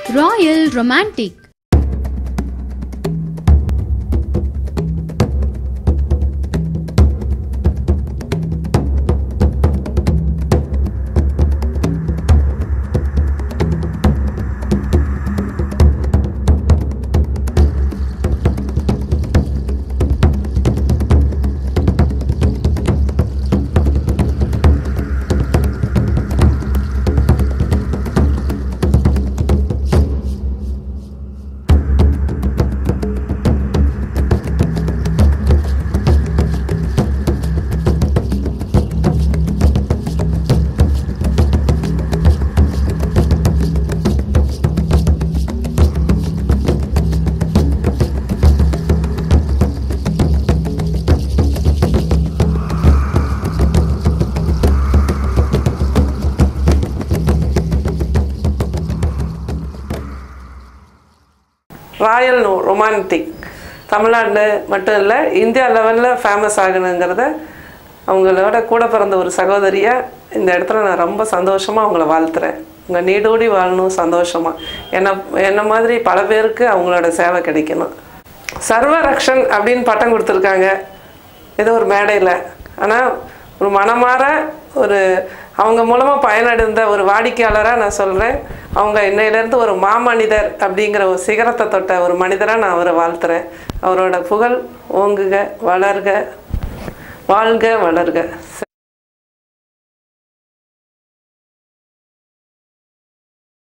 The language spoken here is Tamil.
Royal Romantic royal no romantic Tamil Nadu மட்டும் இல்லை இந்தியா லெவலில் ஃபேமஸ் ஆகணுங்கிறத அவங்களோட கூட பிறந்த ஒரு சகோதரியாக இந்த இடத்துல நான் ரொம்ப சந்தோஷமாக அவங்கள வாழ்த்துறேன் உங்கள் நீடோடி வாழணும் சந்தோஷமாக என்ன என்ன மாதிரி பல பேருக்கு அவங்களோட சேவை கிடைக்கணும் சர்வரக்ஷன் அப்படின்னு பட்டம் கொடுத்துருக்காங்க ஏதோ ஒரு மேடையில் ஆனால் ஒரு மனமாற ஒரு அவங்க மூலமாக பயனடைந்த ஒரு வாடிக்கையாளராக நான் சொல்கிறேன் அவங்க இன்னையிலேருந்து ஒரு மாமனிதர் அப்படிங்கிற ஒரு சிகரத்தை தொட்ட ஒரு மனிதராக நான் அவரை வாழ்த்துறேன் அவரோட புகழ் ஓங்குக வளர்க வாழ்க வளர்க